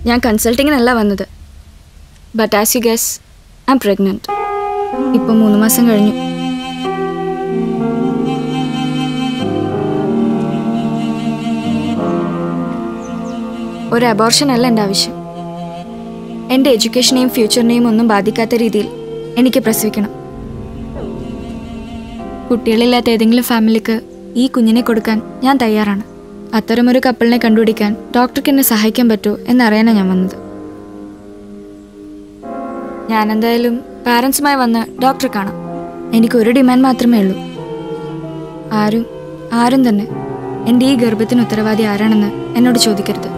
ഞാൻ കൺസൾട്ടിങ്ങിനല്ല വന്നത് but as you guess I am pregnant ഇപ്പം മൂന്ന് മാസം കഴിഞ്ഞു ഒരു അബോർഷൻ അല്ല എൻ്റെ ആവശ്യം എൻ്റെ എഡ്യൂക്കേഷനെയും ഫ്യൂച്ചറിനെയും ഒന്നും ബാധിക്കാത്ത രീതിയിൽ എനിക്ക് പ്രസവിക്കണം കുട്ടികളില്ലാത്ത ഏതെങ്കിലും ഫാമിലിക്ക് ഈ കുഞ്ഞിനെ കൊടുക്കാൻ ഞാൻ തയ്യാറാണ് അത്തരമൊരു കപ്പിളിനെ കണ്ടുപിടിക്കാൻ ഡോക്ടർക്ക് എന്നെ സഹായിക്കാൻ പറ്റുമോ എന്നറിയാനാണ് ഞാൻ വന്നത് ഞാൻ എന്തായാലും പാരൻസുമായി വന്ന് ഡോക്ടറെ കാണാം എനിക്കൊരു ഡിമാൻഡ് മാത്രമേ ഉള്ളൂ ആരും ആരും തന്നെ എൻ്റെ ഈ ഗർഭത്തിന് ഉത്തരവാദി ആരാണെന്ന് എന്നോട് ചോദിക്കരുത്